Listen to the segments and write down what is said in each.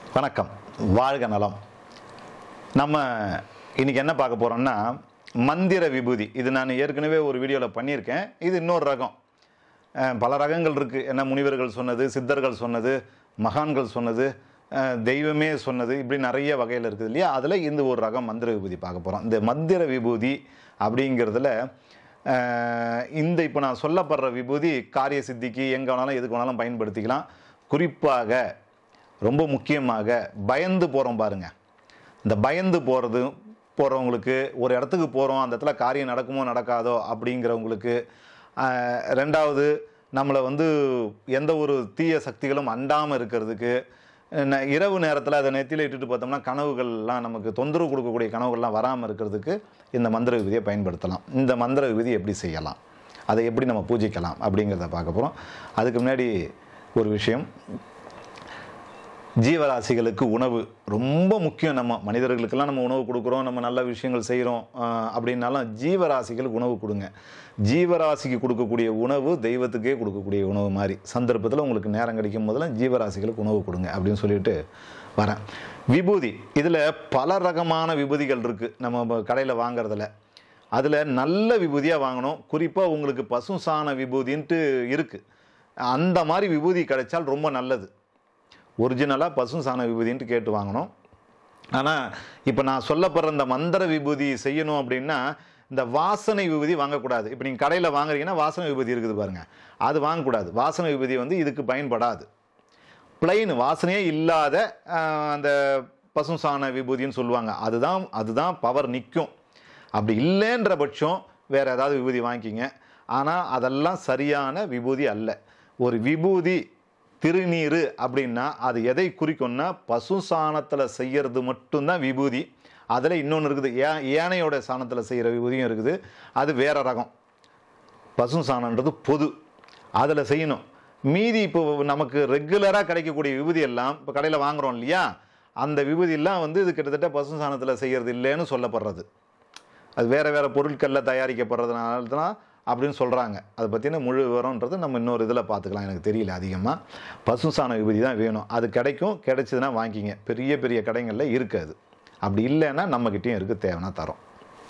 வணக்கம் வாழ்க நலம் நம்ம இன்னைக்கு என்ன பார்க்க போறோம்னா மந்திர விபூதி இது நான் ஏற்கனவே ஒரு வீடியோவில் பண்ணியிருக்கேன் இது இன்னொரு ரகம் அஹ், பல ரகங்கள் இருக்குது என்ன முனிவர்கள் சொன்னது சித்தர்கள் சொன்னது மகான்கள் சொன்னது அஹ், தெய்வமே சொன்னது இப்படி நிறைய வகையில் இருக்குது இல்லையா அதில் இந்த ஒரு ரகம் மந்திர விபூதி பார்க்க போகிறோம் இந்த மந்திர விபூதி அப்படிங்கிறதுல அஹ், இந்த இப்போ நான் சொல்லப்படுற விபூதி காரிய சித்திக்கு எங்கே வேணாலும் எதுக்கு வேணாலும் பயன்படுத்திக்கலாம் குறிப்பாக ரொம்ப முக்கியமாக பயந்து போகிறோம் பாருங்க இந்த பயந்து போகிறது போகிறவங்களுக்கு ஒரு இடத்துக்கு போகிறோம் அந்த இடத்துல காரியம் நடக்குமோ நடக்காதோ அப்படிங்கிறவங்களுக்கு ஆஹ், ரெண்டாவது நம்மளை வந்து எந்த ஒரு தீய சக்திகளும் அண்டாமல் இருக்கிறதுக்கு ந- இரவு நேரத்தில் அதை நெத்தியில் இட்டுட்டு பார்த்தோம்னா கனவுகள்லாம் நமக்கு தொந்தரவு கொடுக்கக்கூடிய கனவுகள்லாம் வராமல் இருக்கிறதுக்கு இந்த மந்திர விதியை பயன்படுத்தலாம் இந்த மந்திர விதி எப்படி செய்யலாம் அதை எப்படி நம்ம பூஜிக்கலாம் அப்படிங்கிறத பார்க்க போகிறோம் அதுக்கு முன்னாடி ஒரு விஷயம் ஜீவராசிகளுக்கு உணவு ரொம்ப முக்கியம் நம்ம மனிதர்களுக்கெல்லாம் நம்ம உணவு கொடுக்குறோம் நம்ம நல்ல விஷயங்கள் செய்கிறோம் அப்படின்னாலும் ஜீவராசிகளுக்கு உணவு கொடுங்க ஜீவராசிக்கு கொடுக்கக்கூடிய உணவு தெய்வத்துக்கே கொடுக்கக்கூடிய உணவு மாதிரி சந்தர்ப்பத்தில் உங்களுக்கு நேரம் கிடைக்கும் போதெல்லாம் ஜீவராசிகளுக்கு உணவு கொடுங்க அப்படின்னு சொல்லிட்டு வரேன் விபூதி இதில் பல ரகமான விபூதிகள் இருக்குது நம்ம கடையில் வாங்குறதுல அதில் நல்ல விபூதியாக வாங்கணும் குறிப்பாக உங்களுக்கு பசு சாண விபூதின்ட்டு இருக்குது அந்த மாதிரி விபூதி கிடைச்சால் ரொம்ப நல்லது ஒரிஜினலாக பசு சாண விபூதின்ட்டு கேட்டு வாங்கணும் ஆனால் இப்போ நான் சொல்லப்படுற இந்த மந்திர விபூதி செய்யணும் அப்படின்னா இந்த வாசனை விபூதி வாங்கக்கூடாது இப்போ நீங்கள் கடையில் வாங்குறீங்கன்னா வாசனை விபூதி இருக்குது பாருங்க அது வாங்கக்கூடாது வாசனை விபூதி வந்து இதுக்கு பயன்படாது பிளைன் வாசனையே இல்லாத ஆஹ், அந்த பசு சாண விபூதின்னு சொல்லுவாங்க அதுதான் அதுதான் பவர் நிற்கும் அப்படி இல்லைன்ற பட்சம் வேறு ஏதாவது விபூதி வாங்கிக்கிங்க ஆனால் அதெல்லாம் சரியான விபூதி அல்ல ஒரு விபூதி திருநீர் அப்படின்னா அது எதை குறிக்கும்னா பசு சாணத்தில் செய்யறது மட்டும்தான் விபூதி அதில் இன்னொன்று இருக்குது ஏ ஏனையோட சாணத்தில் செய்கிற விபூதியும் இருக்குது அது வேற ரகம் பசு சாணன்றது பொது அதில் செய்யணும் மீதி இப்போ நமக்கு ரெகுலராக கிடைக்கக்கூடிய விபூதி எல்லாம் இப்போ கடையில் வாங்குறோம் இல்லையா அந்த விபூதி எல்லாம் வந்து இது கிட்டத்தட்ட பசு சாணத்தில் செய்கிறது இல்லைன்னு சொல்லப்படுறது அது வேறு வேறு பொருட்களில் தயாரிக்கப்படுறதுனால தான் அப்படின்னு சொல்கிறாங்க அதை பற்றின முழு விவரம்ன்றது நம்ம இன்னொரு இதில் பார்த்துக்கலாம் எனக்கு தெரியல அதிகமாக பசு சாண விபூதி தான் வேணும் அது கிடைக்கும் கிடைச்சதுன்னா வாங்கிக்கிங்க பெரிய பெரிய கடைகளில் இருக்காது அப்படி இல்லைன்னா நம்மக்கிட்டேயும் இருக்குது தேவைன்னா தரோம்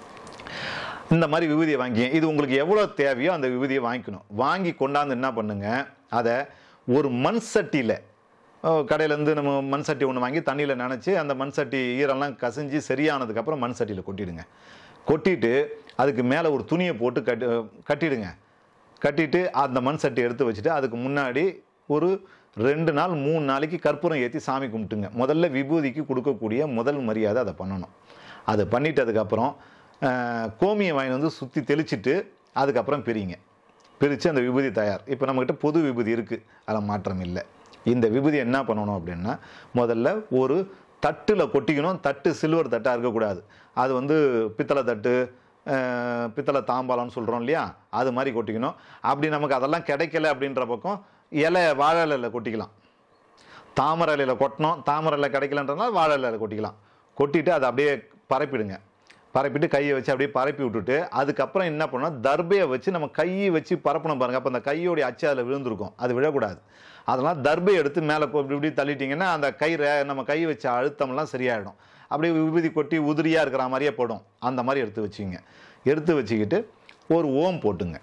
இந்த மாதிரி விபூதியை வாங்கிங்க இது உங்களுக்கு எவ்வளோ தேவையோ அந்த விபூதியை வாங்கிக்கணும் வாங்கி கொண்டாந்து என்ன பண்ணுங்க அதை ஒரு மண் சட்டியில் கடையிலேருந்து நம்ம மண் சட்டி ஒன்று வாங்கி தண்ணியில் நனைச்சி அந்த மண் சட்டி ஈரெல்லாம் கசிஞ்சு சரியானதுக்கப்புறம் மண் சட்டியில் கொட்டிடுங்க கொட்டிட்டு அதுக்கு மேலே ஒரு துணியை போட்டு கட்டி கட்டிடுங்க கட்டிட்டு அந்த மண் சட்டி எடுத்து வச்சுட்டு அதுக்கு முன்னாடி ஒரு ரெண்டு நாள் மூணு நாளைக்கு கற்பூரம் ஏற்றி சாமி கும்பிட்டுங்க முதல்ல விபூதிக்கு கொடுக்கக்கூடிய முதல் மரியாதை அதை பண்ணணும் அதை பண்ணிட்டதுக்கப்புறம் கோமியை வாங்கி வந்து சுற்றி தெளிச்சிட்டு அதுக்கப்புறம் பிரிங்க பிரித்து அந்த விபூதி தயார் இப்போ நம்மக்கிட்ட பொது விபூதி இருக்குது அதில் மாற்றம் இல்லை இந்த விபூதி என்ன பண்ணணும் அப்படின்னா முதல்ல ஒரு தட்டில் கொட்டிக்கணும் தட்டு சில்வர் தட்டாக இருக்கக்கூடாது அது வந்து பித்தளை தட்டு அஹ், பித்தளை தாம்பாளம்னு சொல்கிறோம் இல்லையா அது மாதிரி கொட்டிக்கணும் அப்படி நமக்கு அதெல்லாம் கிடைக்கல அப்படின்ற பக்கம் இலை வாழை இலையில் கொட்டிக்கலாம் தாமரை இலையில் கொட்டணும் தாமரை இலை கிடைக்கலன்றதுனால வாழை இலையில் கொட்டிக்கலாம் கொட்டிட்டு அதை அப்படியே பரப்பிடுங்க பரப்பிட்டு கையை வச்சு அப்படியே பரப்பி விட்டுட்டு அதுக்கப்புறம் என்ன பண்ணணும் தர்பையை வச்சு நம்ம கையை வச்சு பரப்பணும் பாருங்க அப்போ அந்த கையோடைய அச்சு அதில் விழுந்திருக்கும் அது விழக்கூடாது அதெல்லாம் தர்பை எடுத்து மேலே இப்படி இப்படி தள்ளிட்டிங்கன்னா அந்த கை ரே- நம்ம கை வச்ச அழுத்தம்லாம் சரியாயிடும் அப்படியே விபூதி கொட்டி உதிரியாக இருக்கிற மாதிரியே படும் அந்த மாதிரி எடுத்து வச்சுங்க எடுத்து வச்சுக்கிட்டு ஒரு ஓம் போட்டுங்க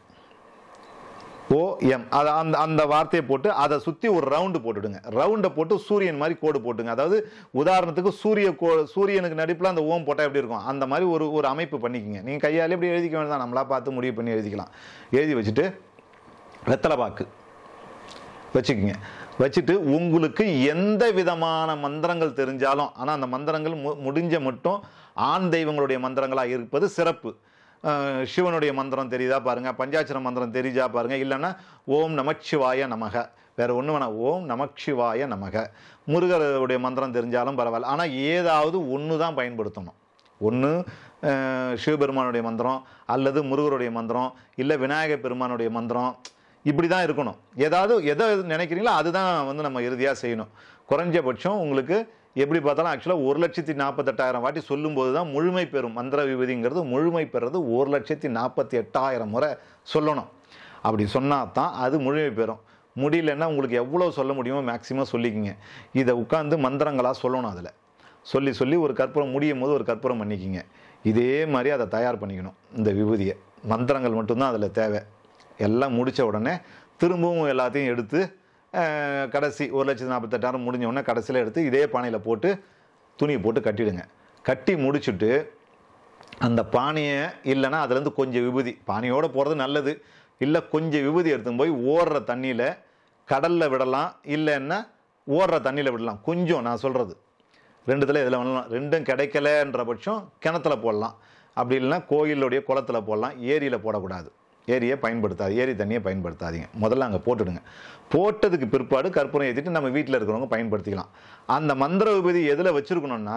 ஓ எம் அதை அந்த அந்த வார்த்தையை போட்டு அதை சுற்றி ஒரு ரவுண்டு போட்டுடுங்க ரவுண்டை போட்டு சூரியன் மாதிரி கோடு போட்டுங்க அதாவது உதாரணத்துக்கு சூரிய கோ சூரியனுக்கு நடிப்பில் அந்த ஓம் போட்டால் எப்படி இருக்கும் அந்த மாதிரி ஒரு ஒரு அமைப்பு பண்ணிக்கங்க நீங்கள் கையாலே இப்படி எழுதிக்க வேண்டாம் நம்மளா பார்த்து முடிவு பண்ணி எழுதிக்கலாம் எழுதி வச்சுட்டு வெத்தலை பாக்கு வச்சுக்கோங்க வச்சுட்டு உங்களுக்கு எந்த விதமான மந்திரங்கள் தெரிஞ்சாலும் ஆனால் அந்த மந்திரங்கள் மு முடிஞ்ச மட்டும் ஆண் தெய்வங்களுடைய மந்திரங்களாக இருப்பது சிறப்பு அஹ் சிவனுடைய மந்திரம் தெரியுதா பாருங்க பஞ்சாட்சர மந்திரம் தெரிஞ்சா பாருங்க இல்லைன்னா ஓம் நமச்சிவாய நமக வேற ஒன்று வேணாம் ஓம் நமச்சிவாய நமக முருகருடைய மந்திரம் தெரிஞ்சாலும் பரவாயில்ல ஆனால் ஏதாவது ஒன்று தான் பயன்படுத்தணும் ஒன்று சிவபெருமானுடைய மந்திரம் அல்லது முருகருடைய மந்திரம் இல்லை விநாயகர் பெருமானுடைய மந்திரம் இப்படி தான் இருக்கணும் ஏதாவது எதை நினைக்கிறீங்களோ அதுதான் வந்து நம்ம இறுதியாக செய்யணும் குறைஞ்சபட்சம் உங்களுக்கு எப்படி பார்த்தாலும் ஆக்சுவலாக ஒரு லட்சத்தி நாற்பத்தெட்டாயிரம் வாட்டி சொல்லும்போது தான் முழுமை பெறும் மந்திர விபதிங்கிறது முழுமை பெறுறது ஒரு லட்சத்தி நாற்பத்தி எட்டாயிரம் முறை சொல்லணும் அப்படி சொன்னால் தான் அது முழுமை பெறும் முடியலன்னா உங்களுக்கு எவ்வளோ சொல்ல முடியுமோ மேக்ஸிமம் சொல்லிக்கிங்க இதை உட்காந்து மந்திரங்களாக சொல்லணும் அதில் சொல்லி சொல்லி ஒரு கற்பூரம் முடியும் போது ஒரு கற்பூரம் பண்ணிக்கிங்க இதே மாதிரி அதை தயார் பண்ணிக்கணும் இந்த விபூதியை மந்திரங்கள் மட்டும்தான் அதில் தேவை எல்லாம் முடித்த உடனே திரும்பவும் எல்லாத்தையும் எடுத்து அஹ், கடைசி ஒரு லட்சத்தி நாற்பத்தெட்டாயிரம் முடிஞ்ச உடனே கடைசியில் எடுத்து இதே பானையில் போட்டு துணியை போட்டு கட்டிடுங்க கட்டி முடிச்சுட்டு அந்த பானையை இல்லைன்னா அதுலேருந்து கொஞ்சம் விபூதி பானையோடு போகிறது நல்லது இல்லை கொஞ்சம் விபூதி எடுத்துன்னு போய் ஓடுற தண்ணியில் கடலில் விடலாம் இல்லைன்னா ஓடுற தண்ணியில் விடலாம் கொஞ்சம் நான் சொல்கிறது ரெண்டுத்தில் இதில் பண்ணலாம் ரெண்டும் கிடைக்கலன்ற பட்சம் கிணத்துல போடலாம் அப்படி இல்லைன்னா கோயிலுடைய குளத்துல போடலாம் ஏரியில் போடக்கூடாது ஏரியை பயன்படுத்தாது ஏரி தண்ணியை பயன்படுத்தாதீங்க முதல்ல அங்கே போட்டுடுங்க போட்டதுக்கு பிற்பாடு கற்பூரம் ஏற்றிட்டு நம்ம வீட்டில் இருக்கிறவங்க பயன்படுத்திக்கலாம் அந்த மந்திர விபூதி எதில் வச்சுருக்கணும்னா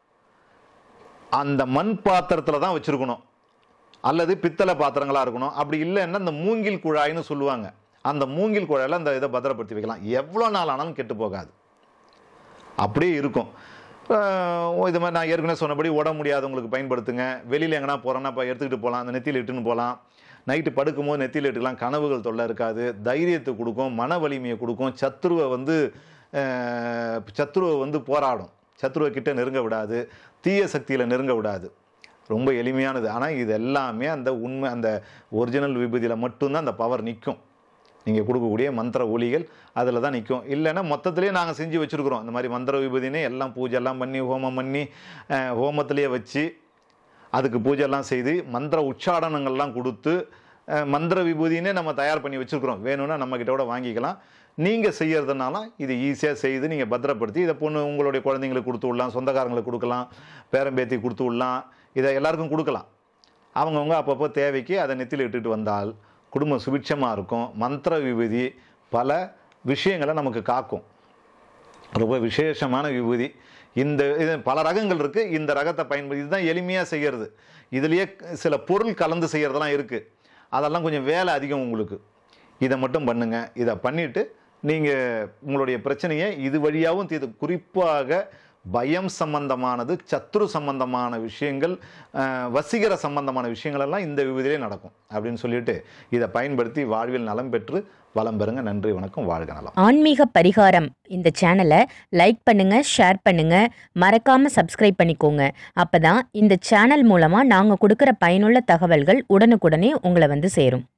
அந்த மண் பாத்திரத்தில் தான் வச்சுருக்கணும் அல்லது பித்தளை பாத்திரங்களாக இருக்கணும் அப்படி இல்லைன்னா இந்த மூங்கில் குழாய்னு சொல்லுவாங்க அந்த மூங்கில் குழாயில் அந்த இதை பத்திரப்படுத்தி வைக்கலாம் எவ்வளோ நாள் ஆனாலும் கெட்டு போகாது அப்படியே இருக்கும் அஹ் இது மாதிரி நான் ஏற்கனவே சொன்னபடி உட முடியாதவங்களுக்கு பயன்படுத்துங்க வெளியில் எங்கன்னா போகிறோன்னா இப்போ எடுத்துக்கிட்டு போகலாம் அந்த நெத்தியில் இட்டுன்னு போகலாம் நைட்டு படுக்கும்போது நெத்தியில் இட்டுக்கலாம் கனவுகள் தொல்லை இருக்காது தைரியத்தை கொடுக்கும் மன வலிமையை கொடுக்கும் சத்துருவை வந்து அஹ், சத்துருவை வந்து போராடும் சத்துருவை கிட்ட நெருங்க விடாது தீய சக்தியில் நெருங்க விடாது ரொம்ப எளிமையானது ஆனால் இது எல்லாமே அந்த உண்மை அந்த ஒரிஜினல் விபூதியில் மட்டும்தான் அந்த பவர் நிற்கும் நீங்கள் கொடுக்கக்கூடிய மந்திர ஒலிகள் அதில் தான் நிற்கும் இல்லைன்னா மொத்தத்திலே நாங்கள் செஞ்சு வச்சுருக்குறோம் இந்த மாதிரி மந்திர விபூதினே எல்லாம் பூஜை எல்லாம் பண்ணி ஹோமம் பண்ணி அஹ், ஹோமத்திலேயே வச்சு அதுக்கு பூஜைலாம் செய்து மந்திர உச்சாடனங்கள்லாம் கொடுத்து அஹ், மந்திர விபூதினே நம்ம தயார் பண்ணி வச்சுருக்குறோம் வேணும்னா நம்மக்கிட்ட கூட வாங்கிக்கலாம் நீங்கள் செய்யறதுனால இது ஈஸியாக செய்து நீங்கள் பத்திரப்படுத்தி இதை பொண்ணு உங்களுடைய குழந்தைங்களுக்கு கொடுத்து விடலாம் சொந்தக்காரங்களுக்கு கொடுக்கலாம் பேரம்பேத்தி கொடுத்து விடலாம் இதை எல்லாருக்கும் கொடுக்கலாம் அவங்கவுங்க அப்பப்போ தேவைக்கு அதை நெத்தியில் இட்டுட்டு வந்தால் குடும்பம் சுபிட்சமாக இருக்கும் மந்திர விபூதி பல விஷயங்களை நமக்கு காக்கும் ரொம்ப விசேஷமான விபூதி இந்த இது பல ரகங்கள் இருக்குது இந்த ரகத்தை பயன்படுத்தி இதுதான் எளிமையாக செய்கிறது இதுலேயே சில பொருள் கலந்து செய்கிறதெல்லாம் இருக்குது அதெல்லாம் கொஞ்சம் வேலை அதிகம் உங்களுக்கு இதை மட்டும் பண்ணுங்க இதை பண்ணிவிட்டு நீங்கள் உங்களுடைய பிரச்சனையை இது வழியாகவும் தீர்த்து குறிப்பாக பயம் சம்பந்தமானது சத்ரு சம்பந்தமான விஷயங்கள் அஹ், வசீகர சம்பந்தமான விஷயங்கள் எல்லாம் இந்த விபதிலே நடக்கும் அப்படின்னு சொல்லிட்டு இதை பயன்படுத்தி வாழ்வில் நலம் பெற்று வளம் பெறுங்க நன்றி வணக்கம் வாழ்க நலம் ஆன்மீக பரிகாரம் இந்த சேனலை லைக் பண்ணுங்க ஷேர் பண்ணுங்க மறக்காம சப்ஸ்கிரைப் பண்ணிக்கோங்க அப்பதான் இந்த சேனல் மூலமா நாங்க கொடுக்கிற பயனுள்ள தகவல்கள் உடனுக்குடனே உங்களை வந்து சேரும்